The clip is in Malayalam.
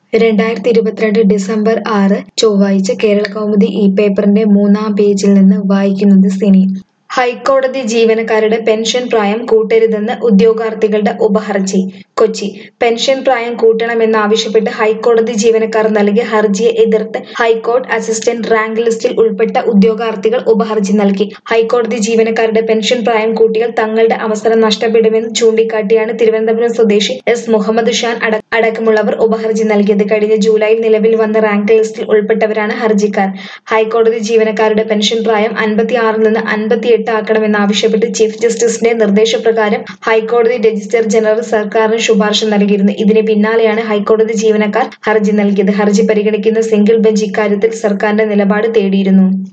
രണ്ടായിരത്തി ഇരുപത്തിരണ്ട് ഡിസംബർ ആറ് ചൊവ്വാഴ്ച കേരളകൗമുദി ഈ പേപ്പറിന്റെ മൂന്നാം പേജിൽ നിന്ന് വായിക്കുന്നത് സിനി ഹൈക്കോടതി ജീവനക്കാരുടെ പെൻഷൻ പ്രായം കൂട്ടരുതെന്ന് ഉദ്യോഗാർത്ഥികളുടെ ഉപഹർജി കൊച്ചി പെൻഷൻ പ്രായം കൂട്ടണമെന്നാവശ്യപ്പെട്ട് ഹൈക്കോടതി ജീവനക്കാർ നൽകിയ ഹർജിയെ എതിർത്ത് ഹൈക്കോർട്ട് അസിസ്റ്റന്റ് റാങ്ക് ലിസ്റ്റിൽ ഉൾപ്പെട്ട ഉദ്യോഗാർത്ഥികൾ ഉപഹർജി നൽകി ഹൈക്കോടതി ജീവനക്കാരുടെ പെൻഷൻ പ്രായം കൂട്ടിയാൽ തങ്ങളുടെ അവസരം നഷ്ടപ്പെടുമെന്ന് ചൂണ്ടിക്കാട്ടിയാണ് തിരുവനന്തപുരം സ്വദേശി എസ് മുഹമ്മദ് ഷാൻ അട- അടക്കമുള്ളവർ ഉപഹർജി നൽകിയത് കഴിഞ്ഞ ജൂലൈയിൽ നിലവിൽ വന്ന റാങ്ക് ലിസ്റ്റിൽ ഉൾപ്പെട്ടവരാണ് ഹർജിക്കാർ ഹൈക്കോടതി ജീവനക്കാരുടെ പെൻഷൻ പ്രായം അൻപത്തിയാറിൽ നിന്ന് അൻപത്തിയെട്ട് ആക്കണമെന്നാവശ്യപ്പെട്ട് ചീഫ് ജസ്റ്റിസിന്റെ നിർദ്ദേശപ്രകാരം ഹൈക്കോടതി രജിസ്ട്രാർ ജനറൽ സർക്കാരിന് ശുപാർശ നൽകിയിരുന്നു ഇതിന് പിന്നാലെയാണ് ഹൈക്കോടതി ജീവനക്കാർ ഹർജി നൽകിയത് ഹർജി പരിഗണിക്കുന്ന സിംഗിൾ ബെഞ്ച് ഇക്കാര്യത്തിൽ സർക്കാരിന്റെ നിലപാട് തേടിയിരുന്നു